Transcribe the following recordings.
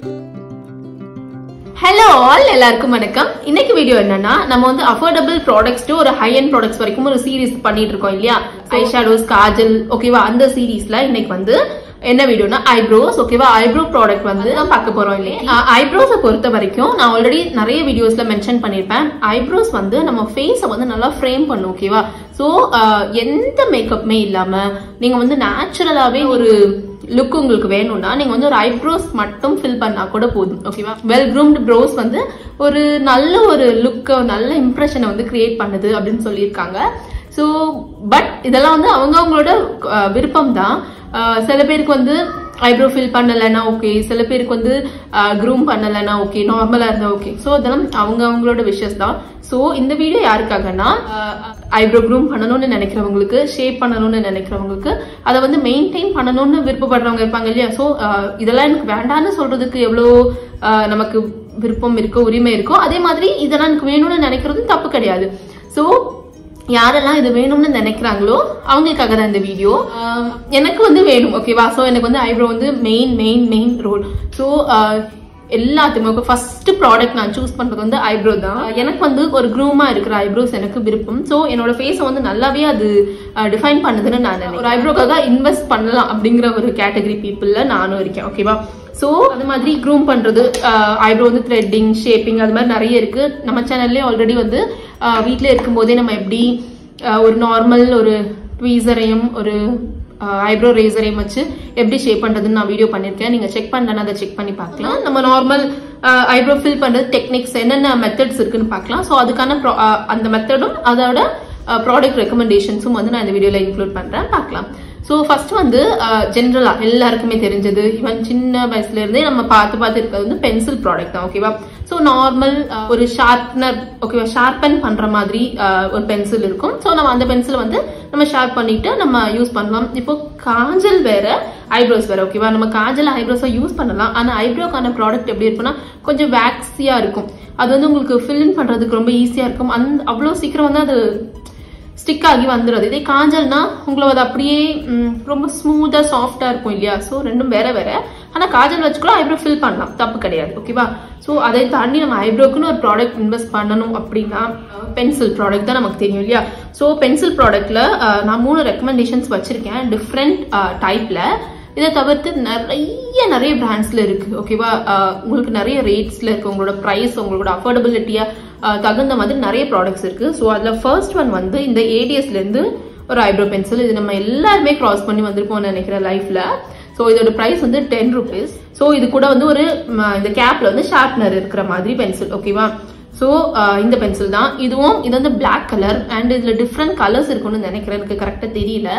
hello all எல்லாருக்கும் வணக்கம் இன்னைக்கு வீடியோ என்னன்னா நம்ம வந்து அஃபோர்டபுள் ப்ராடக்ட்ஸ் ஒரு ஹை அண்ட் ப்ராடக்ட்ஸ் வரைக்கும் ஒரு சீரிஸ் பண்ணிட்டு இருக்கோம் இல்லையா ஐ ஷேடோஸ் காஜல் ஓகேவா அந்த சீரீஸ்ல இன்னைக்கு வந்து என்ன வீடியோனா ஐப்ரோஸ் ஓகேவா ஐப்ரோ ப்ராடக்ட் வந்து தான் பார்க்க போறோம் இல்லையா ஐப்ரோஸை பொறுத்த வரைக்கும் நான் ஆல்ரெடி நிறைய வீடியோஸ்ல மென்ஷன் பண்ணியிருப்பேன் ஐப்ரோஸ் வந்து நம்ம ஃபேஸை வந்து நல்லா ஃப்ரேம் பண்ணும் ஓகேவா ஸோ எந்த மேக்கப்புமே இல்லாம நீங்க வந்து நேச்சுரலாவே ஒரு லுக் உங்களுக்கு வேணும்னா நீங்க வந்து ஒரு ஐப்ரோஸ் மட்டும் ஃபில் பண்ணா கூட போதும் ஓகேவா வெல் க்ரூம்டு ப்ரோஸ் வந்து ஒரு நல்ல ஒரு லுக்க நல்ல இம்ப்ரெஷனை வந்து கிரியேட் பண்ணுது அப்படின்னு சொல்லியிருக்காங்க ஸோ பட் இதெல்லாம் வந்து அவங்க அவங்களோட விருப்பம் தான் சில பேருக்கு வந்து ஐப்ரோ ஃபில் பண்ணலைன்னா ஓகே சில பேருக்கு வந்து க்ரூம் பண்ணலைன்னா ஓகே நார்மலாக இருந்தால் ஓகே ஸோ அதெல்லாம் அவங்க அவங்களோட விஷஸ் தான் ஸோ இந்த வீடியோ யாருக்காகனா ஐப்ரோ க்ரூம் பண்ணணும்னு நினைக்கிறவங்களுக்கு ஷேப் பண்ணணும்னு நினைக்கிறவங்களுக்கு அதை வந்து மெயின்டைன் பண்ணணும்னு விருப்பப்படுறவங்க இருப்பாங்க இல்லையா ஸோ இதெல்லாம் எனக்கு வேண்டான்னு சொல்றதுக்கு எவ்வளோ நமக்கு விருப்பம் இருக்கோ உரிமை இருக்கோ அதே மாதிரி இதெல்லாம் எனக்கு வேணும்னு நினைக்கிறதும் தப்பு கிடையாது ஸோ யாரெல்லாம் இது வேணும்னு நினைக்கிறாங்களோ அவங்களுக்காக தான் இந்த வீடியோ எனக்கு வந்து வேணும் ஓகேவா ஸோ எனக்கு வந்து ஐப்ரோ வந்து main main main role so எல்லாத்துக்குமே ஃபர்ஸ்ட் ப்ராடக்ட் நான் சூஸ் பண்றது வந்து ஐப்ரோ தான் எனக்கு வந்து ஒரு க்ரூமா இருக்கிற ஐப்ரோஸ் எனக்கு விருப்பம் ஸோ என்னோட ஃபேஸை வந்து நல்லாவே அது டிஃபைன் பண்ணுதுன்னு நான் நினைக்கிறேன் ஒரு ஐப்ரோக்காக இன்வெஸ்ட் பண்ணலாம் அப்படிங்கிற ஒரு கேட்டகரி பீப்புள்ல நானும் இருக்கேன் ஓகேவா ஸோ அது மாதிரி க்ரூம் பண்றது ஐப்ரோ வந்து த்ரெட்டிங் ஷேப்பிங் அது மாதிரி நிறைய இருக்கு நம்ம சேனல்லே ஆல்ரெடி வந்து வீட்டில் இருக்கும்போதே நம்ம எப்படி ஒரு நார்மல் ஒரு ட்வீசரையும் ஒரு ஐப்ரோ ரேசரையும் வச்சு எப்படி ஷேப் பண்றதுன்னு நான் வீடியோ பண்ணிருக்கேன் நீங்க செக் பண்ணலன்னா அதை செக் பண்ணி பார்க்கலாம் நம்ம நார்மல் ஐப்ரோ ஃபில் பண்றது டெக்னிக்ஸ் என்னென்ன மெத்தட்ஸ் இருக்குன்னு பார்க்கலாம் ஸோ அதுக்கான அந்த மெத்தடும் அதோட ப்ராடக்ட் ரெக்கமெண்டேஷன்ஸும் வந்து நான் இந்த வீடியோல இன்க்ளூட் பண்றேன் பார்க்கலாம் ஸோ ஃபர்ஸ்ட் வந்து ஜென்ரலா எல்லாருக்குமே தெரிஞ்சது ஈவன் சின்ன வயசுல இருந்தே நம்ம பார்த்து பார்த்து இருக்கிறது வந்து பென்சில் ப்ராடக்ட் தான் ஓகேவா ஸோ நார்மல் ஒரு ஷார்ப்னர் ஓகேவா ஷார்பன் பண்ற மாதிரி ஒரு பென்சில் இருக்கும் ஸோ நம்ம அந்த பென்சில் வந்து நம்ம ஷார்ப் பண்ணிட்டு நம்ம யூஸ் பண்ணலாம் இப்போ காஜல் வேற ஐப்ரோஸ் வேற ஓகேவா நம்ம காஜல் ஐப்ரோஸை யூஸ் பண்ணலாம் ஆனா ஐப்ரோக்கான ப்ராடக்ட் எப்படி இருக்கும்னா கொஞ்சம் வேக்ஸியா இருக்கும் அது வந்து உங்களுக்கு ஃபில்லிங் பண்றதுக்கு ரொம்ப ஈஸியா இருக்கும் அந்த அவ்வளோ சீக்கிரம் வந்து அது ஸ்டிக் ஆகி வந்துடுது இதே காஞ்சல்னா உங்களை அது அப்படியே ரொம்ப ஸ்மூத்தா சாஃப்டா இருக்கும் இல்லையா ஸோ ரெண்டும் வேற வேற ஆனா காஜல் வச்சு கூட ஐப்ரோ ஃபில் பண்ணலாம் தப்பு கிடையாது ஓகேவா ஸோ அதை தாண்டி நம்ம ஐப்ரோக்குன்னு ஒரு ப்ராடக்ட் இன்வெஸ்ட் பண்ணணும் அப்படின்னா பென்சில் ப்ராடக்ட் தான் நமக்கு தெரியும் இல்லையா ஸோ பென்சில் ப்ராடக்ட்ல நான் மூணு ரெக்கமெண்டேஷன்ஸ் வச்சிருக்கேன் டிஃப்ரெண்ட் டைப்ல இதை தவிர்த்து நிறைய நிறைய பிராண்ட்ஸ்ல இருக்கு ஓகேவா உங்களுக்கு நிறைய ரேட்ஸ்ல இருக்கு உங்களோட ப்ரைஸ் உங்களோட அஃபோர்டபிலிட்டியா தகுந்த மாதிரி நிறைய ப்ராடக்ட்ஸ் இருக்கு ஸோ அதுல ஃபர்ஸ்ட் ஒன் வந்து இந்த ஏடிஎஸ்ல இருந்து ஒரு ஐப்ரோ பென்சில் இது நம்ம எல்லாருமே கிராஸ் பண்ணி வந்திருப்போம்னு நினைக்கிறேன் லைஃப்ல ஸோ இதோட ப்ரைஸ் வந்து டென் ருபீஸ் ஸோ இது கூட வந்து ஒரு இந்த கேப்ல வந்து ஷார்ப்னர் இருக்கிற மாதிரி பென்சில் ஓகேவா ஸோ இந்த பென்சில் தான் இதுவும் இது வந்து பிளாக் கலர் அண்ட் இதுல டிஃப்ரெண்ட் கலர்ஸ் இருக்குன்னு நினைக்கிறேன் எனக்கு கரெக்டாக தெரியல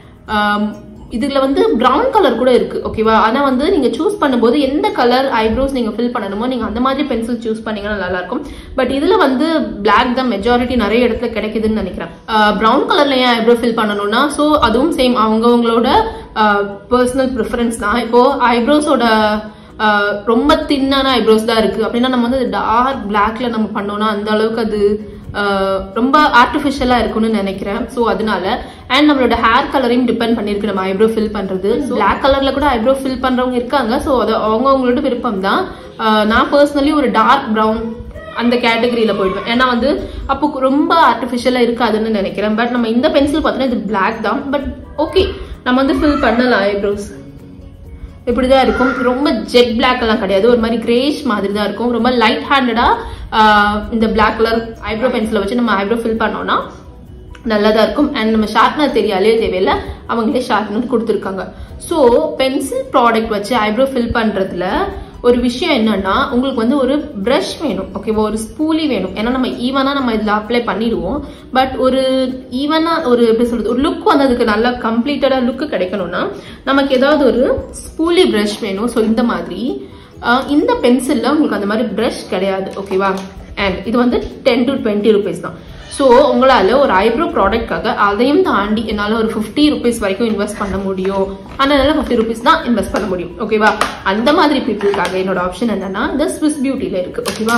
இதுல வந்து ப்ரௌன் கலர் கூட இருக்கு ஓகேவா ஆனா வந்து நீங்க சூஸ் பண்ணும்போது எந்த கலர் ஐப்ரோஸ் நீங்க ஃபில் பண்ணணுமோ நீங்க அந்த மாதிரி பென்சில் சூஸ் பண்ணீங்கன்னா நல்லா இருக்கும் பட் இதுல வந்து பிளாக் தான் மெஜாரிட்டி நிறைய இடத்துல கிடைக்குதுன்னு நினைக்கிறேன் ப்ரௌன் கலர்ல ஏன் ஐப்ரோ ஃபில் பண்ணணும்னா ஸோ அதுவும் சேம் அவங்கவுங்களோட பர்சனல் ப்ரிஃபரன்ஸ் தான் இப்போ ஐப்ரோஸோட ரொம்ப தின்னான ஐப்ரோஸ் தான் இருக்கு அப்படின்னா நம்ம வந்து டார்க் பிளாக்ல நம்ம பண்ணோம்னா அந்த அளவுக்கு அது ரொம்ப ஆர்டிஃபிஷியலா இருக்கும்னு நினைக்கிறேன் ஸோ அதனால அண்ட் நம்மளோட ஹேர் கலரையும் டிபெண்ட் பண்ணிருக்கு நம்ம ஐப்ரோ ஃபில் பண்றது பிளாக் கலர்ல கூட ஐப்ரோ ஃபில் பண்றவங்க இருக்காங்க ஸோ அது அவங்க அவங்களோட விருப்பம் தான் நான் பர்சனலி ஒரு டார்க் ப்ரௌன் அந்த கேட்டகரியில போயிடுவேன் ஏன்னா வந்து அப்போ ரொம்ப ஆர்டிஃபிஷியலா இருக்காதுன்னு நினைக்கிறேன் பட் நம்ம இந்த பென்சில் பார்த்தோன்னா இது பிளாக் தான் பட் ஓகே நம்ம வந்து ஃபில் பண்ணலாம் ஐப்ரோஸ் இப்படிதான் இருக்கும் ரொம்ப ஜெட் பிளாக் எல்லாம் கிடையாது ஒரு மாதிரி கிரேஷ் மாதிரி தான் இருக்கும் ரொம்ப லைட் ஹேண்டடா இந்த பிளாக் கலர் ஐப்ரோ பென்சிலை வச்சு நம்ம ஐப்ரோ ஃபில் பண்ணோம்னா நல்லதா இருக்கும் அண்ட் நம்ம ஷார்ப்னர் தெரியாலே தேவையில்லை அவங்களே ஷார்ப்னர் கொடுத்துருக்காங்க ஸோ பென்சில் ப்ராடக்ட் வச்சு ஐப்ரோ ஃபில் பண்றதுல ஒரு விஷயம் என்னன்னா உங்களுக்கு வந்து ஒரு ப்ரஷ் வேணும் ஓகேவா ஒரு ஸ்பூலி வேணும் ஏன்னா நம்ம ஈவனா நம்ம இதுல அப்ளை பண்ணிடுவோம் பட் ஒரு ஈவனா ஒரு எப்படி சொல்றது ஒரு லுக் வந்து அதுக்கு நல்லா கம்ப்ளீட்டடா லுக் கிடைக்கணும்னா நமக்கு ஏதாவது ஒரு ஸ்பூலி ப்ரஷ் வேணும் ஸோ இந்த மாதிரி இந்த பென்சில்ல உங்களுக்கு அந்த மாதிரி ப்ரஷ் கிடையாது ஓகேவா அண்ட் இது வந்து டென் டு டுவெண்ட்டி ருபீஸ் தான் ஸோ உங்களால் ஒரு ஐப்ரோ ப்ராடக்ட்காக அதையும் தாண்டி என்னால் ஒரு ஃபிஃப்டி ருபீஸ் வரைக்கும் இன்வெஸ்ட் பண்ண முடியும் அதனால ஃபிஃப்டி ருபீஸ் தான் இன்வெஸ்ட் பண்ண முடியும் ஓகேவா அந்த மாதிரி பீப்புளுக்காக என்னோட ஆப்ஷன் என்னன்னா இந்த ஸ்விஸ் பியூட்டியில் இருக்கு ஓகேவா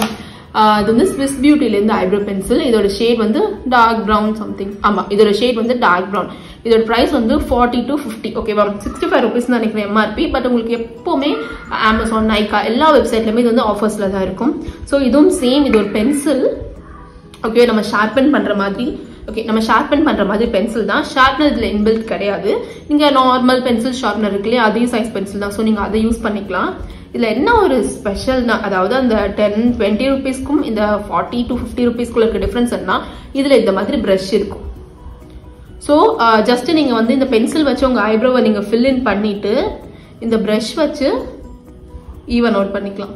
இது வந்து ஸ்விஸ் பியூட்டிலேருந்து ஐப்ரோ பென்சில் இதோட ஷேட் வந்து டார்க் ப்ரௌன் சம்திங் ஆமா இதோட ஷேட் வந்து டார்க் ப்ரௌன் இதோட ப்ரைஸ் வந்து ஃபார்ட்டி டு ஃபிஃப்டி ஓகேவா சிக்ஸ்டி ஃபைவ் ருபீஸ் நினைக்கிறேன் எம்ஆர்பி பட் உங்களுக்கு எப்போவுமே அமேசான் நைக்கா எல்லா வெப்சைட்லையுமே இது வந்து ஆஃபர்ஸில் தான் இருக்கும் ஸோ இதுவும் சேம் இது ஒரு பென்சில் ஓகே நம்ம ஷார்பன் பண்ணுற மாதிரி ஓகே நம்ம ஷார்பன் பண்ணுற மாதிரி பென்சில் தான் ஷார்ப்னர் இதில் இன்பில்ட் கிடையாது நீங்கள் நார்மல் பென்சில் ஷார்ப்னர் இருக்கு இல்லையா அதே சைஸ் பென்சில் தான் ஸோ நீங்கள் அதை யூஸ் பண்ணிக்கலாம் இதில் என்ன ஒரு ஸ்பெஷல்னா அதாவது அந்த டென் டுவெண்ட்டி ருபீஸ்க்கும் இந்த ஃபார்ட்டி டு ஃபிஃப்டி ருபீஸ்க்குள்ள இருக்க டிஃப்ரென்ஸ் என்ன இதில் இந்த மாதிரி ப்ரஷ் இருக்கும் ஸோ ஜஸ்ட் நீங்கள் வந்து இந்த பென்சில் வச்சு உங்கள் ஐப்ரோவை நீங்கள் ஃபில் இன் பண்ணிட்டு இந்த ப்ரஷ் வச்சு ஈவன் அவுட் பண்ணிக்கலாம்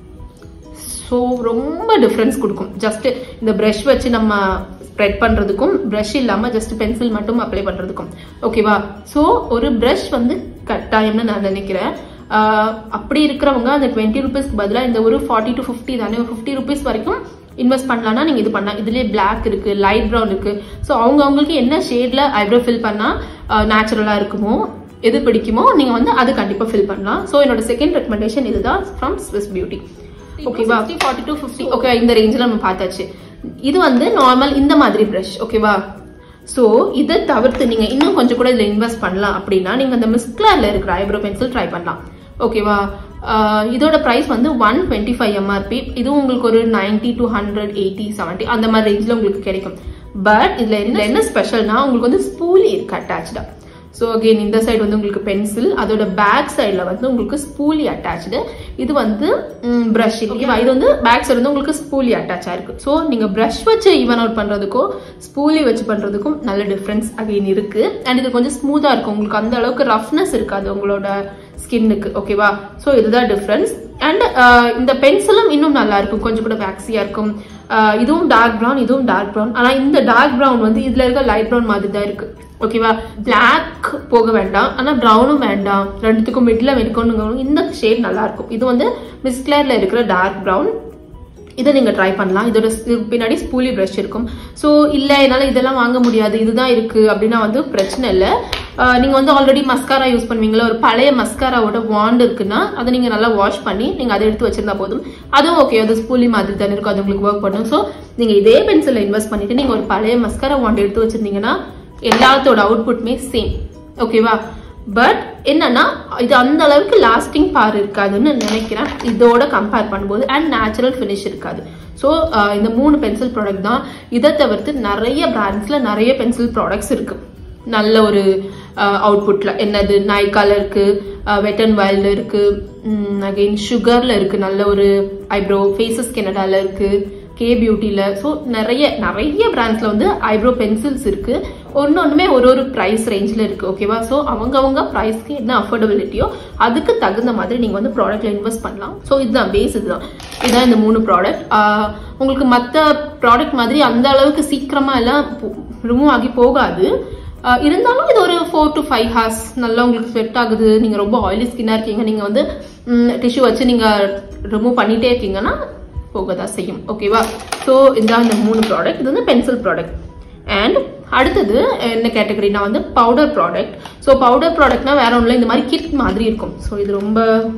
ஸோ ரொம்ப டிஃப்ரென்ஸ் கொடுக்கும் ஜஸ்ட் இந்த ப்ரஷ் வச்சு நம்ம ஸ்ப்ரெட் பண்ணுறதுக்கும் ப்ரஷ் இல்லாமல் ஜஸ்ட் பென்சில் மட்டும் அப்ளை பண்ணுறதுக்கும் ஓகேவா ஸோ ஒரு ப்ரஷ் வந்து கட்டாயம்னு நான் நினைக்கிறேன் ஆஹ் அப்படி இருக்கிறவங்க அந்த டுவெண்ட்டி ருபீஸ்க்கு பதிலாக இந்த ஒரு ஃபார்ட்டி டு ஃபிஃப்டி தானே ஒரு ஃபிஃப்டி ருபீஸ் வரைக்கும் இன்வெஸ்ட் பண்ணலாம்னா நீங்க இது பண்ணலாம் இதுலயே பிளாக் இருக்கு லைட் ப்ரௌன் இருக்கு ஸோ அவங்க அவங்களுக்கு என்ன ஷேட்ல ஐப்ரோ ஃபில் பண்ணா நேச்சுரலா இருக்குமோ எது பிடிக்குமோ நீங்க வந்து அது கண்டிப்பா ஃபில் பண்ணலாம் ஸோ என்னோட செகண்ட் ரெக்கமெண்டேஷன் இதுதான் ஃப்ரம் ஸ்விஸ் பியூட்டி ஓகேவா ஃபார்ட்டி டு ஃபிஃப்டி ஓகே இந்த ரேஞ்சில் நம்ம பார்த்தாச்சு இது வந்து நார்மல் இந்த மாதிரி ப்ரஷ் ஓகேவா ஸோ இதை தவிர்த்து நீங்க இன்னும் கொஞ்சம் கூட இதில் இன்வெஸ்ட் பண்ணலாம் அப்படின்னா நீங்க இந்த மிஸ்க்லர்ல இருக்கிற ஐப்ரோ பென்சில் ட்ரை பண்ணலாம் ஓகேவா ஆஹ் இதோட ப்ரைஸ் வந்து ஒன் டுவெண்ட்டி ஃபைவ் எம்ஆர்பி இது உங்களுக்கு ஒரு ninety to hundred eighty seventy அந்த மாதிரி ரேஞ்சில் உங்களுக்கு கிடைக்கும் பட் இதுல என்ன என்ன ஸ்பெஷல்னா உங்களுக்கு வந்து ஸ்பூலி இருக்கு அட்டாச்சா ஸோ அகெயின் இந்த சைடு வந்து உங்களுக்கு பென்சில் அதோட பேக் சைடில் வந்து உங்களுக்கு ஸ்பூலி அட்டாச்சு இது வந்து ப்ரஷ் ஓகேவா இது வந்து பேக் சைடு வந்து உங்களுக்கு ஸ்பூலி அட்டாச் ஆயிருக்கு ஸோ நீங்கள் ப்ரஷ் வச்சு ஈவன் அவுட் பண்ணுறதுக்கும் ஸ்பூலி வச்சு பண்ணுறதுக்கும் நல்ல டிஃப்ரென்ஸ் அகெயின் இருக்கு அண்ட் இது கொஞ்சம் ஸ்மூத்தாக இருக்கும் உங்களுக்கு அந்த அளவுக்கு ரஃப்னஸ் இருக்காது உங்களோட ஸ்கின்னுக்கு ஓகேவா ஸோ இதுதான் டிஃப்ரென்ஸ் அண்ட் இந்த பென்சிலும் இன்னும் நல்லா இருக்கும் கொஞ்சம் கூட வேக்ஸியாக இருக்கும் ஆஹ் இதுவும் டார்க் ப்ரௌன் இதுவும் டார்க் ப்ரௌன் ஆனால் இந்த டார்க் ப்ரௌன் வந்து இதில் இருக்க லைட் ப்ரௌன் மாதிரி தான் இருக்கு ஓகேவா பிளாக் போக வேண்டாம் ஆனால் ப்ரௌனும் வேண்டாம் ரெண்டுத்துக்கும் மிடில் வெடிக்கணும் இந்த ஷேட் நல்லா இருக்கும் இது வந்து மிஸ்கிளர்ல இருக்கிற டார்க் ப்ரௌன் இதை நீங்கள் ட்ரை பண்ணலாம் இதோட ஸ்- பின்னாடி ஸ்பூலி ப்ரஷ் இருக்கும் ஸோ இல்லை என்னால் இதெல்லாம் வாங்க முடியாது இதுதான் இருக்குது அப்படின்னா வந்து பிரச்சனை இல்லை நீங்கள் வந்து ஆல்ரெடி மஸ்காரா யூஸ் பண்ணுவீங்களா ஒரு பழைய மஸ்காராவோட வாண்ட் இருக்குன்னா அதை நீங்கள் நல்லா வாஷ் பண்ணி நீங்கள் அதை எடுத்து வச்சிருந்தா போதும் அதுவும் ஓகே அது ஸ்பூலி மாதிரி தானே இருக்கும் அது உங்களுக்கு ஒர்க் பண்ணும் ஸோ நீங்கள் இதே பென்சிலில் இன்வெஸ்ட் பண்ணிட்டு நீங்கள் ஒரு பழைய மஸ்காரா வாண்ட் எடுத்து வச்சிருந்தீங்கன்னா எல்லாத்தோட அவுட்புட்மே சேம் ஓகேவா பட் என்னன்னா இது அந்த அளவுக்கு லாஸ்டிங் பார் இருக்காதுன்னு நினைக்கிறேன் இதோட கம்பேர் பண்ணும்போது அண்ட் நேச்சுரல் ஃபினிஷ் இருக்காது ஸோ இந்த மூணு பென்சில் ப்ராடக்ட் தான் இதை தவிர்த்து நிறைய பிராண்ட்ஸ்ல நிறைய பென்சில் ப்ராடக்ட்ஸ் இருக்கு நல்ல ஒரு அவுட்புட்ல என்னது நைக்கால இருக்கு வெட் அண்ட் வைல்ட்ல இருக்கு அகெயின் சுகர்ல இருக்கு நல்ல ஒரு ஐப்ரோ ஃபேஸஸ் கெனடால இருக்கு கே பியூட்டில ஸோ நிறைய நிறைய பிராண்ட்ஸ்ல வந்து ஐப்ரோ பென்சில்ஸ் இருக்கு ஒன்று ஒன்றுமே ஒரு ஒரு ப்ரைஸ் ரேஞ்சில் இருக்கு ஓகேவா ஸோ அவங்கவங்க ப்ரைஸ்க்கு என்ன அஃபோர்டபிலிட்டியோ அதுக்கு தகுந்த மாதிரி நீங்கள் வந்து ப்ராடக்ட்ல இன்வெஸ்ட் பண்ணலாம் ஸோ இதுதான் பேஸ் இதுதான் இதுதான் இந்த மூணு ப்ராடக்ட் உங்களுக்கு மற்ற ப்ராடக்ட் மாதிரி அந்த அளவுக்கு சீக்கிரமா எல்லாம் ரிமூவ் ஆகி போகாது ஆஹ் இருந்தாலும் இது ஒரு ஃபோர் டு ஃபைவ் ஹார்ஸ் நல்லா உங்களுக்கு ஸ்வெட் ஆகுது நீங்கள் ரொம்ப ஆயிலி ஸ்கின்னாக இருக்கீங்க நீங்கள் வந்து டிஷ்யூ வச்சு நீங்கள் ரிமூவ் பண்ணிட்டே இருக்கீங்கன்னா போக தான் செய்யும் ஓகேவா ஸோ இதுதான் இந்த மூணு ப்ராடக்ட் இது வந்து பென்சில் ப்ராடக்ட் அண்ட் அடுத்தது என்ன கேட்டகரினா வந்து பவுடர் ப்ராடக்ட் ஸோ பவுடர் ப்ராடக்ட்னா வேற ஒன்றும் இந்த மாதிரி கிட் மாதிரி இருக்கும் ஸோ இது ரொம்ப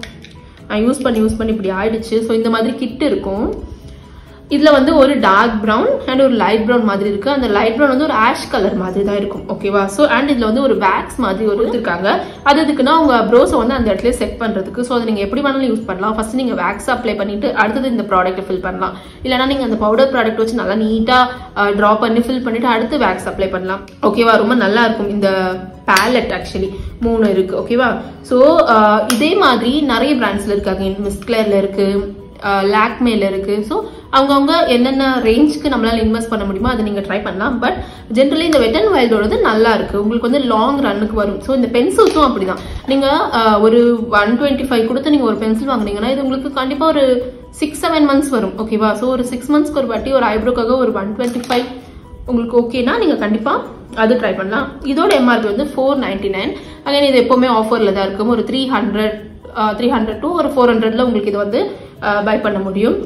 நான் யூஸ் பண்ணி யூஸ் பண்ணி இப்படி ஆயிடுச்சு ஸோ இந்த மாதிரி கிட் இருக்கும் இதுல வந்து ஒரு டார்க் ப்ரௌன் அண்ட் ஒரு லைட் ப்ரௌன் மாதிரி இருக்கு அந்த லைட் ப்ரௌன் வந்து ஒரு ஆஷ் கலர் மாதிரி தான் இருக்கும் ஓகேவா ஸோ அண்ட் இதுல வந்து ஒரு வேக்ஸ் மாதிரி ஒரு இருக்காங்க அது எதுக்குன்னா உங்க ப்ரோஸை வந்து அந்த இடத்துல செட் பண்றதுக்கு ஸோ அதை நீங்க எப்படி வேணாலும் யூஸ் பண்ணலாம் ஃபர்ஸ்ட் நீங்க வேக்ஸ் அப்ளை பண்ணிட்டு அடுத்தது இந்த ப்ராடக்ட்டை ஃபில் பண்ணலாம் இல்லைன்னா நீங்க அந்த பவுடர் ப்ராடக்ட் வச்சு நல்லா நீட்டா ட்ரா பண்ணி ஃபில் பண்ணிட்டு அடுத்து வேக்ஸ் அப்ளை பண்ணலாம் ஓகேவா ரொம்ப நல்லா இருக்கும் இந்த பேலட் ஆக்சுவலி மூணு இருக்கு ஓகேவா ஸோ இதே மாதிரி நிறைய பிராண்ட்ஸ்ல இருக்காங்க மிஸ்கிளர்ல இருக்கு லாக்மேல இருக்கு ஸோ அவங்கவுங்க என்னென்ன ரேஞ்சுக்கு நம்மளால இன்வெஸ்ட் பண்ண முடியுமோ அதை நீங்க ட்ரை பண்ணலாம் பட் ஜென்ரலி இந்த வெட் அண்ட் வைல்டோடது நல்லா இருக்கு உங்களுக்கு வந்து லாங் ரன்னுக்கு வரும் ஸோ இந்த பென்சில்ஸும் அப்படிதான் நீங்க ஆஹ், ஒரு ஒன் டுவெண்ட்டி ஃபைவ் கொடுத்து நீங்க ஒரு பென்சில் வாங்குனீங்கன்னா இது உங்களுக்கு கண்டிப்பா ஒரு சிக்ஸ் செவன் மந்த்ஸ் வரும் ஓகேவா ஸோ ஒரு சிக்ஸ் மந்த்ஸ்க்கு ஒரு வாட்டி ஒரு ஐப்ரோக்காக ஒரு ஒன் டுவெண்ட்டி ஃபைவ் உங்களுக்கு ஓகேனா நீங்க கண்டிப்பா அது ட்ரை பண்ணலாம் இதோட எம்ஆர்பி வந்து ஃபோர் நைன்டி நைன் அகைன் இது எப்பவுமே ஆஃபர்ல தான் இருக்கும் ஒரு three hundred three hundred to ஒரு ஃபோர் ஹண்ட்ரட்ல உங்களுக்கு இது வந்து பை பண்ண முடியும்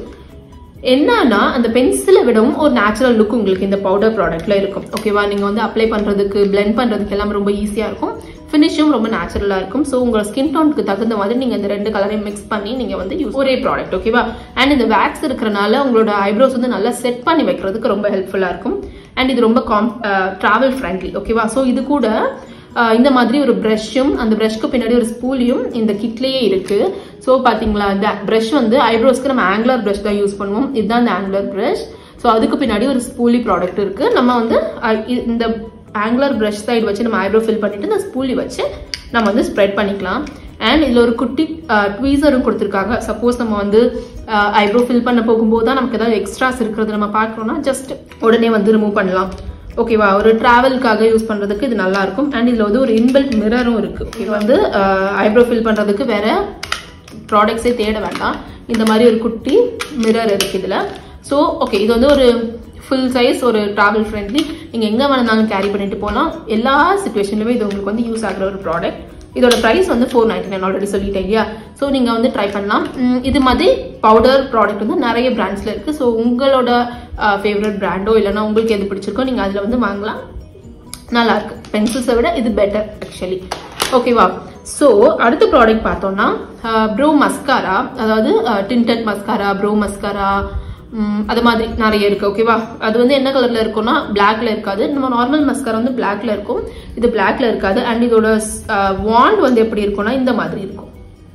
என்னன்னா அந்த பென்சிலை விடவும் ஒரு நேச்சுரல் லுக் உங்களுக்கு இந்த பவுடர் ப்ராடக்ட்ல இருக்கும் ஓகேவா நீங்க வந்து அப்ளை பண்றதுக்கு blend பண்றதுக்கு எல்லாம் ரொம்ப ஈஸியா இருக்கும் ஃபினிஷும் ரொம்ப நேச்சுரலா இருக்கும் ஸோ உங்க ஸ்கின் டோனுக்கு தகுந்த மாதிரி நீங்க இந்த ரெண்டு கலரையும் மிக்ஸ் பண்ணி நீங்க வந்து யூஸ் ஒரே ப்ராடக்ட் ஓகேவா அண்ட் இந்த வேக்ஸ் இருக்கிறனால உங்களோட ஐப்ரோஸ் வந்து நல்லா செட் பண்ணி வைக்கிறதுக்கு ரொம்ப ஹெல்ப்ஃபுல்லா இருக்கும் அண்ட் இது ரொம்ப காம் டிராவல் ஃப்ரெண்ட்லி ஓகேவா ஸோ இது கூட ஆஹ் இந்த மாதிரி ஒரு ப்ரஷ்ஷும் அந்த ப்ரஷ்க்கு பின்னாடி ஒரு ஸ்பூலியும் இந்த கிட்லயே இருக்கு ஸோ பாத்தீங்களா இந்த ப்ரஷ் வந்து ஐப்ரோஸ்க்கு நம்ம ஆங்குலர் ப்ரஷ் தான் யூஸ் பண்ணுவோம் இதுதான் இந்த ஆங்குலர் ப்ரஷ் ஸோ அதுக்கு பின்னாடி ஒரு ஸ்பூலி ப்ராடக்ட் இருக்கு நம்ம வந்து அஹ் இ- இந்த ஆங்குலர் ப்ரஷ் சைடு வச்சு நம்ம ஐப்ரோ ஃபில் பண்ணிட்டு இந்த ஸ்பூலி வச்சு நம்ம வந்து ஸ்ப்ரெட் பண்ணிக்கலாம் அண்ட் இதுல ஒரு குட்டி ட்வீசரும் கொடுத்துருக்காங்க சப்போஸ் நம்ம வந்து ஐப்ரோ ஃபில் பண்ண போகும்போது தான் நமக்கு ஏதாவது எக்ஸ்ட்ராஸ் இருக்கிறது நம்ம பார்க்கறோம்னா ஜஸ்ட் உடனே வந்து ரிமூவ் பண்ணலாம் ஓகேவா ஒரு டிராவலுக்காக யூஸ் பண்றதுக்கு இது நல்லா இருக்கும் அண்ட் இதுல வந்து ஒரு இன்பில்ட் மிரரும் இருக்கு இது வந்து ஐப்ரோ ஃபில் பண்றதுக்கு வேற ப்ராடக்ட்ஸே தேட வேண்டாம் இந்த மாதிரி ஒரு குட்டி மிரர் இருக்கு இதுல ஸோ ஓகே இது வந்து ஒரு ஃபுல் சைஸ் ஒரு டிராவல் ஃப்ரெண்ட்லி நீங்க எங்க வேணாலும் கேரி பண்ணிட்டு போகலாம் எல்லா சுச்சுவேஷன்லுமே இது உங்களுக்கு வந்து யூஸ் ஆகுற ஒரு ப்ராடக்ட் இதோட பிரைஸ் வந்து ஃபோர் நைன்டி நைன் ஆல்ரெடி சொல்லிட்டேன் இல்லையா ஸோ நீங்கள் வந்து ட்ரை பண்ணலாம் உம், இது மாதிரி பவுடர் ப்ராடக்ட் வந்து நிறைய பிராண்ட்ஸில் இருக்குது ஸோ உங்களோட ஃபேவரட் பிராண்டோ இல்லைன்னா உங்களுக்கு எது பிடிச்சிருக்கோ நீங்கள் அதில் வந்து வாங்கலாம் நல்லா இருக்கு பென்சில்ஸை விட இது பெட்டர் ஆக்சுவலி ஓகேவா ஸோ அடுத்த ப்ராடக்ட் பார்த்தோம்னா ப்ரோ மஸ்காரா அதாவது டிண்டட் மஸ்காரா ப்ரோ மஸ்காரா அது மாதிரி நிறைய இருக்கு ஓகேவா அது வந்து என்ன கலர்ல இருக்கும்னா பிளாக்ல இருக்காது நம்ம நார்மல் மஸ்காரா வந்து பிளாக்ல இருக்கும் இது பிளாக்ல இருக்காது அண்ட் இதோட வாண்ட் வந்து எப்படி இருக்கும்னா இந்த மாதிரி இருக்கும்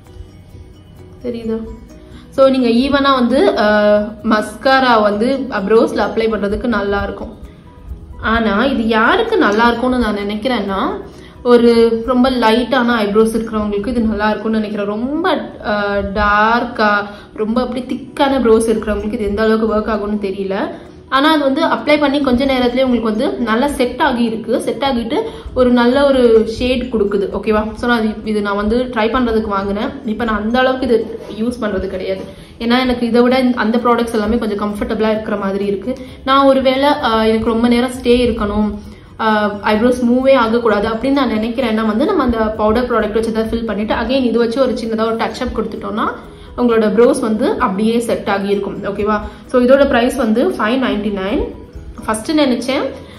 தெரியுதா ஸோ நீங்க ஈவனா வந்து மஸ்காரா வந்து ப்ரோஸ்ல அப்ளை பண்றதுக்கு நல்லா இருக்கும் ஆனா இது யாருக்கு நல்லா இருக்கும்னு நான் நினைக்கிறேன்னா ஒரு ரொம்ப லைட்டான ஐப்ரோஸ் இருக்கிறவங்களுக்கு இது நல்லா இருக்கும்னு நினைக்கிறேன் ரொம்ப டார்க்கா ரொம்ப அப்படி திக்கான ப்ரோஸ் இருக்கிறவங்களுக்கு இது எந்த அளவுக்கு ஒர்க் ஆகும்னு தெரியல ஆனா அது வந்து அப்ளை பண்ணி கொஞ்ச நேரத்திலே உங்களுக்கு வந்து நல்லா செட் ஆகி இருக்கு செட் ஆகிட்டு ஒரு நல்ல ஒரு ஷேட் கொடுக்குது ஓகேவா ஸோ நான் இது- இது நான் வந்து ட்ரை பண்றதுக்கு வாங்கினேன் இப்போ நான் அந்த அளவுக்கு இது யூஸ் பண்றது கிடையாது ஏன்னா எனக்கு இதை விட இந்த- அந்த ப்ராடக்ட்ஸ் எல்லாமே கொஞ்சம் கம்ஃபர்டபுளா இருக்கிற மாதிரி இருக்கு நான் ஒருவேளை ஆஹ், எனக்கு ரொம்ப நேரம் ஸ்டே இருக்கணும் ஐப்ரோஸ் மூவே ஆகக்கூடாது அப்படின்னு நான் நினைக்கிறேன்னா வந்து நம்ம அந்த பவுடர் ப்ராடக்ட் வச்சு தான் ஃபில் பண்ணிட்டு அகைன் இது வச்சு ஒரு சின்னதாக ஒரு டச் அப் கொடுத்துட்டோம்னா உங்களோட ப்ரோஸ் வந்து அப்படியே செட் ஆகி இருக்கும் ஓகேவா ஸோ இதோட ப்ரைஸ் வந்து ஃபைவ் நைன்டி நைன் ஃபஸ்ட்டு நினச்சேன்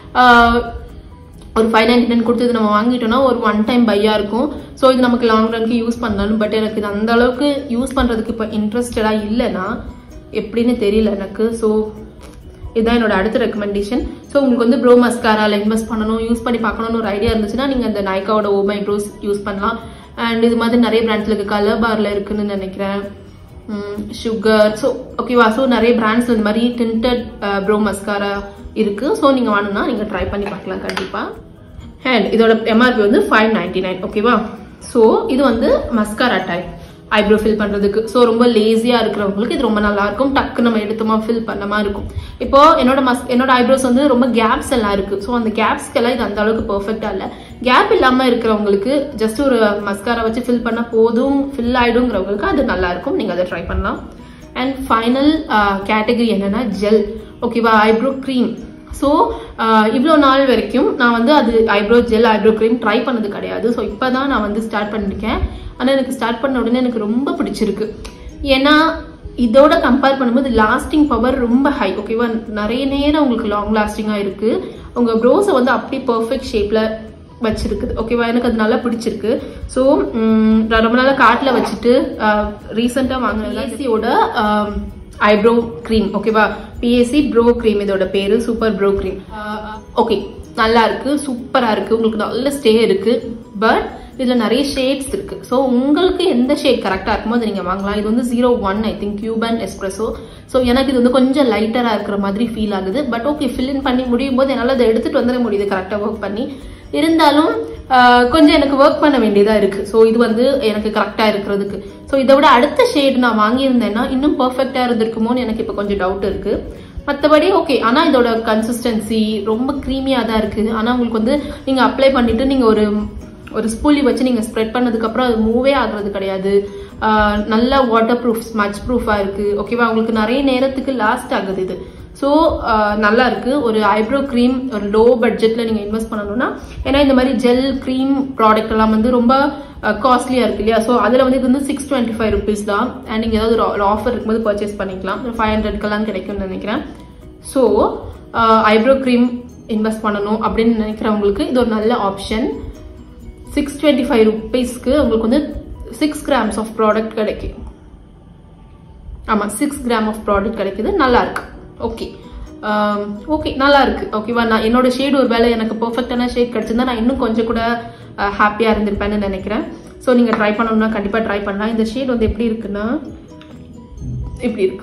ஒரு ஃபைவ் நைன்டி நைன் கொடுத்து இது நம்ம வாங்கிட்டோம்னா ஒரு ஒன் டைம் பையா இருக்கும் ஸோ இது நமக்கு லாங் ரன்க்கு யூஸ் பண்ணலாம் பட் எனக்கு இது அந்த அளவுக்கு யூஸ் பண்றதுக்கு இப்போ இன்ட்ரெஸ்டடாக இல்லைன்னா எப்படின்னு தெரியல எனக்கு ஸோ இதுதான் என்னோட அடுத்த ரெக்கமெண்டேஷன் ஸோ உங்களுக்கு வந்து ப்ரோ மஸ்காரால இன்வெஸ்ட் பண்ணணும் யூஸ் பண்ணி பார்க்கணும்னு ஒரு ஐடியா இருந்துச்சுன்னா நீங்கள் அந்த நைக்காவோட ஓமை ப்ரோஸ் யூஸ் பண்ணலாம் அண்ட் இது மாதிரி நிறைய பிராண்ட்ஸ்ல இருக்கு கலர் பார்ல இருக்குன்னு நினைக்கிறேன் சுகர் ஸோ ஓகேவா ஸோ நிறைய பிராண்ட்ஸ் இந்த மாதிரி டிண்டட் ப்ரோ மஸ்காரா இருக்கு ஸோ நீங்க வேணும்னா நீங்க ட்ரை பண்ணி பார்க்கலாம் கண்டிப்பா அண்ட் இதோட எம்ஆர்பி வந்து ஃபைவ் நைன்டி நைன் ஓகேவா ஸோ இது வந்து மஸ்காரா டைப் ஐப்ரோ ஃபில் பண்றதுக்கு ஸோ ரொம்ப லேசியா இருக்கிறவங்களுக்கு இது ரொம்ப நல்லா இருக்கும் டக்கு நம்ம எடுத்தோமா ஃபில் பண்ண மாதிரி இருக்கும் இப்போ என்னோட மஸ் என்னோட ஐப்ரோஸ் வந்து ரொம்ப கேப்ஸ் எல்லாம் இருக்கு ஸோ அந்த கேப்ஸ்க்கெல்லாம் இது அந்த அளவுக்கு பெர்ஃபெக்டா இல்லை கேப் இல்லாம இருக்கிறவங்களுக்கு ஜஸ்ட் ஒரு மஸ்காரா வச்சு ஃபில் பண்ண போதும் ஃபில் ஆயிடுங்கிறவங்களுக்கு அது நல்லா இருக்கும் நீங்க அதை ட்ரை பண்ணலாம் அண்ட் ஃபைனல் கேட்டகரி என்னன்னா ஜெல் ஓகேவா ஐப்ரோ க்ரீம் ஸோ இவ்வளோ நாள் வரைக்கும் நான் வந்து அது eyebrow gel eyebrow cream try பண்ணது கிடையாது ஸோ இப்போ தான் நான் வந்து ஸ்டார்ட் பண்ணிருக்கேன் ஆனால் எனக்கு ஸ்டார்ட் பண்ண உடனே எனக்கு ரொம்ப பிடிச்சிருக்கு ஏன்னா இதோட கம்பேர் பண்ணும்போது லாஸ்டிங் பவர் ரொம்ப ஹை ஓகேவா நிறைய நேரம் உங்களுக்கு லாங் லாஸ்டிங்காக இருக்கு உங்க ப்ரோஸை வந்து அப்படி பர்ஃபெக்ட் ஷேப்ல வச்சிருக்குது ஓகேவா எனக்கு அது நல்லா பிடிச்சிருக்கு ஸோ நான் ரொம்ப நாளாக காட்டில் வச்சுட்டு ரீசெண்டாக வாங்கினது ஏசியோட ஐப்ரோ க்ரீம் ஓகேவா பிஎஸ்சி ப்ரோ க்ரீம் இதோட பேரு சூப்பர் ப்ரோ க்ரீம் ஓகே நல்லா இருக்கு சூப்பரா இருக்கு உங்களுக்கு நல்ல ஸ்டே இருக்கு பட் இதுல நிறைய ஷேட்ஸ் இருக்கு ஸோ உங்களுக்கு எந்த ஷேட் கரெக்டா இருக்குமோ அதை நீங்க வாங்கலாம் இது வந்து zero one I think Cuban espresso so எனக்கு இது வந்து கொஞ்சம் லைட்டரா இருக்கிற மாதிரி ஃபீல் ஆகுது பட் ஓகே ஃபில் இன் பண்ணி முடியும் போது என்னால் அதை எடுத்துட்டு வந்துட முடியுது கரெக்டாக ஒர்க் பண்ணி இருந்தாலும் ஆஹ், கொஞ்சம் எனக்கு ஒர்க் பண்ண வேண்டியதா இருக்கு ஸோ இது வந்து எனக்கு கரெக்டா இருக்கிறதுக்கு ஸோ இதை விட அடுத்த ஷேட் நான் வாங்கியிருந்தேன்னா இன்னும் பர்ஃபெக்டா இருந்திருக்குமோன்னு எனக்கு இப்போ கொஞ்சம் டவுட் இருக்கு மற்றபடி ஓகே ஆனா இதோட கன்சிஸ்டன்சி ரொம்ப க்ரீமியா தான் இருக்கு ஆனா உங்களுக்கு வந்து நீங்க அப்ளை பண்ணிட்டு நீங்க ஒரு ஒரு ஸ்பூலி வச்சு நீங்க ஸ்ப்ரெட் பண்ணதுக்கு அப்புறம் அது மூவே ஆகுறது கிடையாது ஆஹ் நல்ல வாட்டர் ப்ரூஃப் ஸ்மச் ப்ரூஃபா இருக்கு ஓகேவா உங்களுக்கு நிறைய நேரத்துக்கு லாஸ்ட் ஆகுது இது ஸோ நல்லா இருக்கு ஒரு ஐப்ரோ க்ரீம் ஒரு லோ பட்ஜெட்ல நீங்க இன்வெஸ்ட் பண்ணணும்னா ஏன்னா இந்த மாதிரி ஜெல் க்ரீம் ப்ராடக்ட் எல்லாம் வந்து ரொம்ப காஸ்ட்லியா இருக்கு இல்லையா ஸோ அதுல வந்து இது வந்து சிக்ஸ் டுவெண்ட்டி ஃபைவ் ருபீஸ் தான் அண்ட் நீங்க ஏதாவது ஒரு ஆஃபர் இருக்கும்போது பர்ச்சேஸ் பண்ணிக்கலாம் ஃபைவ் ஹண்ட்ரட்க்கெல்லாம் கிடைக்கும்னு நினைக்கிறேன் ஸோ ஐப்ரோ க்ரீம் இன்வெஸ்ட் பண்ணணும் அப்படின்னு நினைக்கிறவங்களுக்கு இது ஒரு நல்ல ஆப்ஷன் சிக்ஸ் டுவெண்ட்டி ஃபைவ் ருபீஸ்க்கு உங்களுக்கு வந்து சிக்ஸ் கிராம்ஸ் ஆஃப் ப்ராடக்ட் கிடைக்கும் ஆமாம் சிக்ஸ் கிராம் ஆஃப் ப்ராடக்ட் கிடைக்குது நல்லா இருக்கு ஓகே ஓகே நல்லா இருக்கு ஓகேவா நான் என்னோட ஷேட் ஒரு வேலை எனக்கு பெர்ஃபெக்டான ஷேட் கிடைச்சிருந்தா நான் இன்னும் கொஞ்சம் கூட ஹாப்பியாக இருந்திருப்பேன்னு நினைக்கிறேன் ஸோ நீங்கள் ட்ரை பண்ணணும்னா கண்டிப்பாக ட்ரை பண்ணலாம் இந்த ஷேட் வந்து எப்படி இருக்குன்னா இப்படி இருக்கு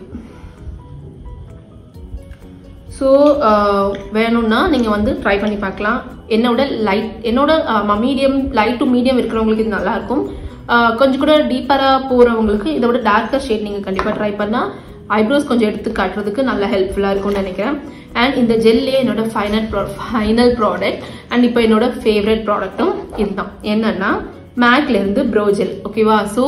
ஸோ வேணும்னா நீங்கள் வந்து ட்ரை பண்ணி பார்க்கலாம் என்னோட லைட் என்னோட மீடியம் லைட் டு மீடியம் இருக்கிறவங்களுக்கு இது நல்லா இருக்கும் ஆஹ் கொஞ்சம் கூட டீப்பராக போகிறவங்களுக்கு இதை விட டார்க்கர் ஷேட் நீங்கள் கண்டிப்பாக ட்ரை பண்ணால் ஐப்ரோஸ் கொஞ்சம் எடுத்து காட்டுறதுக்கு நல்லா ஹெல்ப்ஃபுல்லாக இருக்கும்னு நினைக்கிறேன் அண்ட் இந்த ஜெல்லே என்னோட ஃபைனல் ப்ரா ஃபைனல் ப்ராடக்ட் அண்ட் இப்போ என்னோட ஃபேவரட் ப்ராடக்ட்டும் இதுதான் என்னன்னா மேக்ல இருந்து ப்ரோ ஜெல் ஓகேவா ஸோ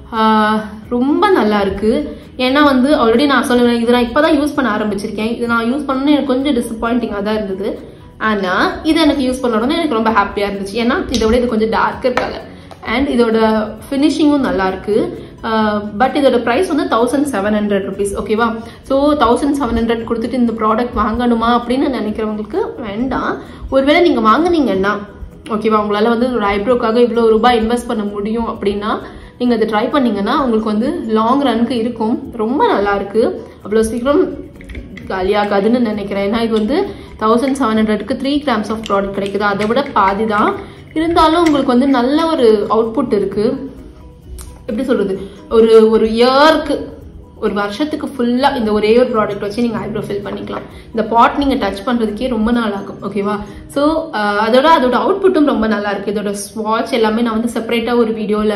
ரொம்ப நல்லா இருக்கு ஏன்னா வந்து ஆல்ரெடி நான் சொல்லுவேன் இது நான் இப்போதான் யூஸ் பண்ண ஆரம்பிச்சிருக்கேன் இது நான் யூஸ் பண்ணணும் எனக்கு கொஞ்சம் டிசப்பாயிண்டிங்காக தான் இருந்தது ஆனா இது எனக்கு யூஸ் பண்ண உடனே எனக்கு ரொம்ப ஹாப்பியா இருந்துச்சு ஏன்னா இதை விட இது கொஞ்சம் டார்க்கர் கலர் அண்ட் இதோட ஃபினிஷிங்கும் நல்லா இருக்கு பட் இதோட ப்ரைஸ் வந்து தௌசண்ட் செவன் ஹண்ட்ரட் ருபீஸ் ஓகேவா ஸோ தௌசண்ட் செவன் ஹண்ட்ரட் கொடுத்துட்டு இந்த ப்ராடக்ட் வாங்கணுமா அப்படின்னு நினைக்கிறவங்களுக்கு வேண்டாம் ஒருவேளை நீங்கள் வாங்குனீங்கன்னா ஓகேவா உங்களால் வந்து ஒரு ஐப்ரோக்காக இவ்வளோ ரூபாய் இன்வெஸ்ட் பண்ண முடியும் அப்படின்னா நீங்கள் அதை ட்ரை பண்ணீங்கன்னா உங்களுக்கு வந்து லாங் ரனுக்கு இருக்கும் ரொம்ப நல்லா இருக்கு அவ்வளோ சீக்கிரம் காலியாகாதுன்னு நினைக்கிறேன் ஏன்னா இது வந்து தௌசண்ட் செவன் ஹண்ட்ரட்க்கு த்ரீ கிராம்ஸ் ஆஃப் ப்ராடக்ட் கிடைக்குது அதை விட பாதி தான் இருந்தாலும் உங்களுக்கு வந்து நல்ல ஒரு அவுட்புட் இருக்கு எப்படி சொல்றது ஒரு ஒரு இயர்க்கு ஒரு வருஷத்துக்கு ஃபுல்லா இந்த ஒரே ஒரு ப்ராடக்ட் வச்சு நீங்க ஐப்ரோ ஃபில் பண்ணிக்கலாம் இந்த பாட் நீங்க டச் பண்றதுக்கே ரொம்ப நாள் ஆகும் ஓகேவா ஸோ அதோட அதோட அவுட்புட்டும் ரொம்ப நல்லா இருக்கு இதோட ஸ்வாட்ச் எல்லாமே நான் வந்து செப்பரேட்டா ஒரு வீடியோல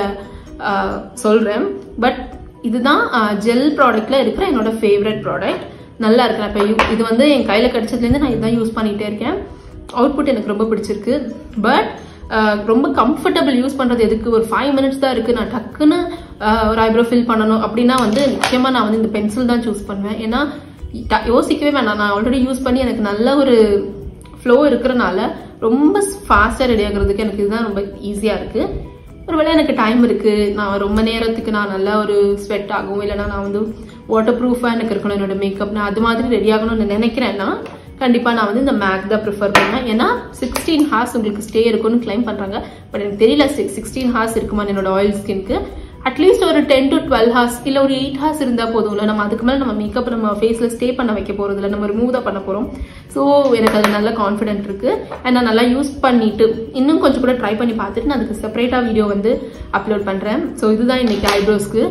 சொல்றேன் பட் இதுதான் ஜெல் ப்ராடக்ட்ல இருக்கிற என்னோட ஃபேவரட் ப்ராடக்ட் நல்லா இருக்கு நான் இப்போ இது வந்து என் கையில கிடைச்சதுலேருந்து நான் இதான் யூஸ் பண்ணிட்டே இருக்கேன் அவுட்புட் எனக்கு ரொம்ப பிடிச்சிருக்கு பட் ரொம்ப கம்ஃபர்டபுள் யூஸ் பண்றது எதுக்கு ஒரு ஃபைவ் மினிட்ஸ் தான் இருக்கு நான் டக்குன்னு ஒரு ஐப்ரோ ஃபில் பண்ணணும் அப்படின்னா வந்து நிச்சயமா நான் வந்து இந்த பென்சில் தான் சூஸ் பண்ணுவேன் ஏன்னா யோசிக்கவே வேணாம் நான் ஆல்ரெடி யூஸ் பண்ணி எனக்கு நல்ல ஒரு ஃப்ளோ இருக்கிறனால ரொம்ப ஃபாஸ்ட்டாக ரெடி ஆகுறதுக்கு எனக்கு இதுதான் ரொம்ப ஈஸியாக இருக்கு ஒருவேளை எனக்கு டைம் இருக்கு நான் ரொம்ப நேரத்துக்கு நான் நல்லா ஒரு ஸ்வெட் ஆகும் இல்லைன்னா நான் வந்து வாட்டர் ப்ரூஃபாக எனக்கு இருக்கணும் என்னோட மேக்கப் நான் அது மாதிரி ரெடி ஆகணும்னு நினைக்கிறேன்னா கண்டிப்பாக நான் வந்து இந்த மேக் தான் ப்ரிஃபர் பண்ணுவேன் ஏன்னா சிக்ஸ்டீன் ஹார்ஸ் உங்களுக்கு ஸ்டே இருக்கும்னு கிளைம் பண்ணுறாங்க பட் எனக்கு தெரியல சிக்ஸ்டீன் ஹார்ஸ் இருக்குமா என்னோட ஆயில் ஸ்கின்க்கு அட்லீஸ்ட் ஒரு டென் டு டுவெல் ஹார்ஸ் இல்லை ஒரு எயிட் ஹார்ஸ் இருந்தால் போதும்ல நம்ம அதுக்கு மேலே நம்ம மேக்கப் நம்ம ஃபேஸில் ஸ்டே பண்ண வைக்க போகிறது இல்லை நம்ம ரிமூவ் தான் பண்ண போகிறோம் ஸோ எனக்கு அது நல்ல கான்ஃபிடென்ட் இருக்கு அண்ட் நான் நல்லா யூஸ் பண்ணிட்டு இன்னும் கொஞ்சம் கூட ட்ரை பண்ணி பார்த்துட்டு நான் அதுக்கு செப்பரேட்டாக வீடியோ வந்து அப்லோட் பண்ணுறேன் ஸோ இதுதான் இன்னைக்கு ஐப்ரோஸ்க்கு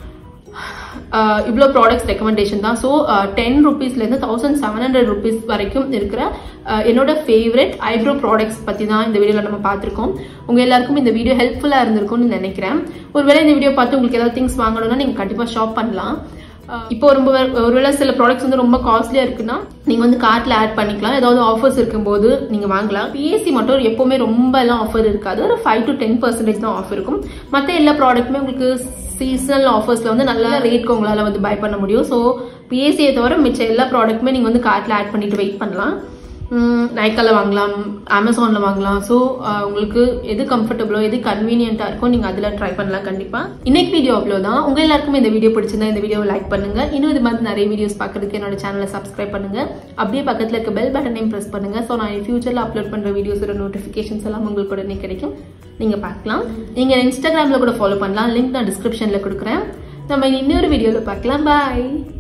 இவ்வளோ ப்ராடக்ட்ஸ் ரெக்கமெண்டேஷன் தான் ஸோ டென் ருபீஸ்லேருந்து தௌசண்ட் செவன் ஹண்ட்ரட் ருபீஸ் வரைக்கும் இருக்கிற என்னோட ஃபேவரட் ஐப்ரோ ப்ராடக்ட்ஸ் பற்றி தான் இந்த வீடியோவில் நம்ம பார்த்துருக்கோம் உங்கள் எல்லாருக்கும் இந்த வீடியோ ஹெல்ப்ஃபுல்லாக இருந்திருக்கும்னு நினைக்கிறேன் ஒருவேளை இந்த வீடியோ பார்த்து உங்களுக்கு ஏதாவது திங்ஸ் வாங்கணும்னா நீங்கள் கண்டிப்பாக ஷாப் பண்ணலாம் இப்போ ரொம்ப ஒருவேளை சில ப்ராடக்ட்ஸ் வந்து ரொம்ப காஸ்ட்லியா இருக்குன்னா நீங்க வந்து கார்ட்ல ஆட் பண்ணிக்கலாம் ஏதாவது ஆஃபர்ஸ் இருக்கும்போது நீங்க வாங்கலாம் பிஎஸ்சி மட்டும் எப்பவுமே ரொம்ப எல்லாம் ஆஃபர் இருக்காது ஒரு ஃபைவ் டு டென் பர்சன்டேஜ் தான் ஆஃபர் இருக்கும் மற்ற எல்லா ப்ராடக்ட்டுமே உங்களுக்கு சீசனல் ஆஃபர்ஸ்ல வந்து நல்ல ரேட்க்கு உங்களால வந்து பை பண்ண முடியும் ஸோ பிஎஸ்சியை தவிர மிச்ச எல்லா ப்ராடக்ட்டுமே நீங்க வந்து கார்ட்ல ஆட் பண்ணிட்டு வெயிட் பண்ணலாம் நைக்கால வாங்கலாம் அமேசான்ல வாங்கலாம் ஸோ உங்களுக்கு எது கம்ஃபர்டபுளோ எது கன்வீனியன்ட்டா இருக்கோ நீங்க அதுல ட்ரை பண்ணலாம் கண்டிப்பா இன்னைக்கு வீடியோ அவ்வளோ தான் உங்க எல்லாருக்கும் இந்த வீடியோ பிடிச்சிருந்தா இந்த வீடியோவை லைக் பண்ணுங்க இன்னும் இது மாதிரி நிறைய வீடியோஸ் பார்க்கறதுக்கு என்னோட சேனலை சப்ஸ்கிரைப் பண்ணுங்க அப்படியே பக்கத்துல இருக்க பெல் பட்டனையும் ப்ரெஸ் பண்ணுங்க ஸோ நான் ஃபியூச்சர்ல அப்லோட் பண்ற வீடியோஸோட நோட்டிஃபிகேஷன்ஸ் எல்லாம் உங்களுக்கு உடனே கிடைக்கும் நீங்க பார்க்கலாம் நீங்க இன்ஸ்டாகிராம்ல கூட ஃபாலோ பண்ணலாம் லிங்க் நான் டிஸ்கிரிப்ஷன்ல கொடுக்குறேன் நம்ம இன்னொரு வீடியோல பார்க்கலாம் பாய்